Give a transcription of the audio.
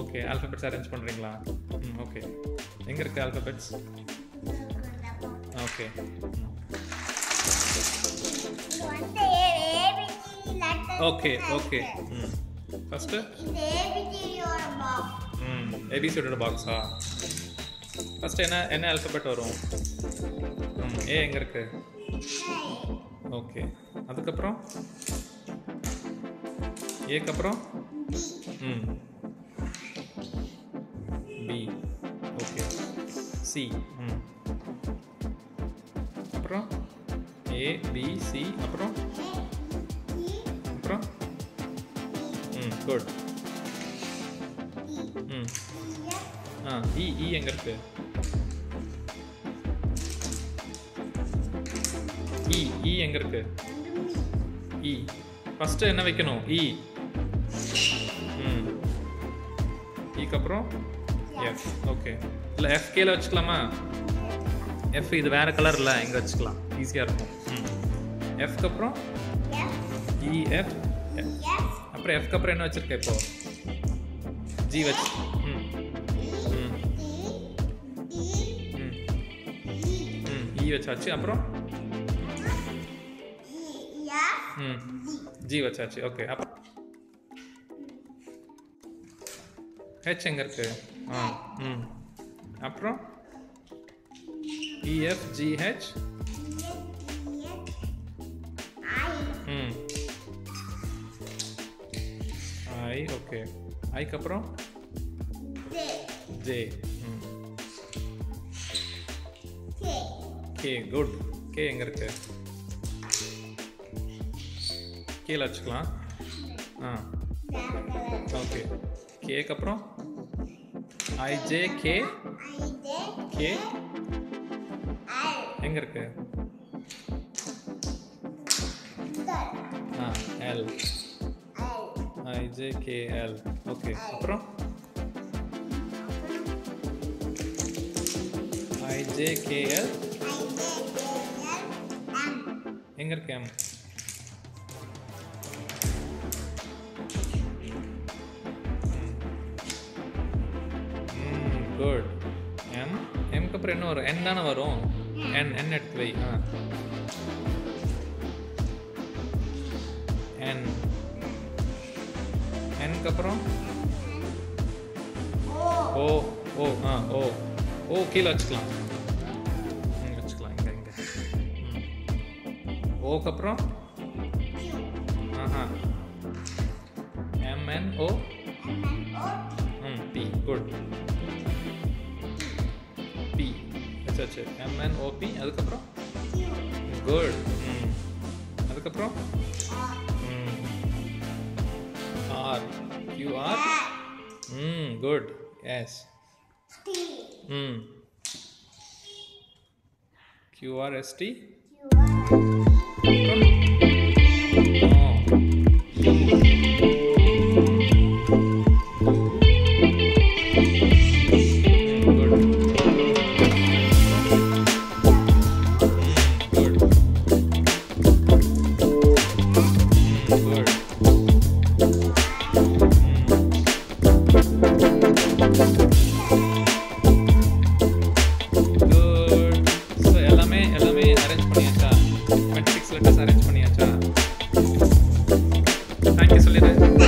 okay alphabets arrange பண்ணுறீங்களா ம் okay எங்கே இருக்குது ஆல்ஃபபெட்ஸ் ஓகே வந்து ஏபிசி லெட்டர் ஓகே ஓகே ம் ஃபஸ்ட்டு இது ஏபிசியோட பாக்ஸ் ம் ஏபிசியோட பாக்ஸா ஃபஸ்ட்டு என்ன என்ன ஆல்ஃபபெட் வரும் ம் ஏ எங்கே இருக்கு ஓகே அதுக்கப்புறம் ஏக்கு அப்புறம் ம் பி ஓகே சி ம் அப்புறம் ஏ பி சி அப்புறம் அப்புறம் ம் குட் ம் ஆ இ இ எங்கே இருக்கு இ இ எங்கே இருக்கு இ ஃபஸ்ட்டு என்ன வைக்கணும் இ ம் இக்கு அப்புறம் எஃப் ஓகே இல்லை எஃப் கீழே வச்சுக்கலாமா எஃப் இது வேறு கலர் இல்லை இங்கே வச்சுக்கலாம் ஈஸியாக இருக்கும் ம் எஃப்க்கு அப்புறம் இஎஃப் அப்புறம் எஃப்க்கு அப்புறம் என்ன வச்சுருக்க இப்போ ஜி வச்சு ம் ம் ம் ம் இ வச்சாச்சு அப்புறம் ம் ஜி வச்சாச்சு ஓகே அப்புறம் ஹெச் எங்கே இருக்கு ஆ ம் அப்புறம் இஎஃப் ஜிஹெச் ம் ஐ ஓகே ஐக்கு அப்புறம் ஜே ம் கே குட் கே எங்கே இருக்கு கீழே வச்சுக்கலாம் ஆ ஓகே கேக்கு அப்புறம் ஐஜே கே கே எங்கே இருக்கு ஆ L I J K L okay அப்புறம் ஐஜே கே எல் எங்கே இருக்கு எம் குட் எம் எம்க்கு அப்புறம் என்ன வரும் என் தானே வரும் என் என் எடுத்து வை ஆ என் என்க்கு அப்புறம் ஓ ஓ ஆ ஓ ஓ கீழே வச்சுக்கலாம் இங்கே வச்சுக்கலாம் இங்கே இங்கே ம் ஓக்கு அப்புறம் ஆஹா எம்என் ஓ ம் பி குட் பி வச்சாச்சு எம்என்ஓபி அதுக்கப்புறம் குட் ம் அதுக்கப்புறம் ம் ஆர் கியூஆர் ம் குட் எஸ் ம் கியூஆர்எஸ்டி எல்லாமே எல்லாமே அரேஞ்ச் பண்ணியாச்சா டுவெண்ட்டி சிக்ஸ் லெட்டர்ஸ் அரேஞ்ச் பண்ணியாச்சா தேங்க்யூ சொல்லிடுறேன்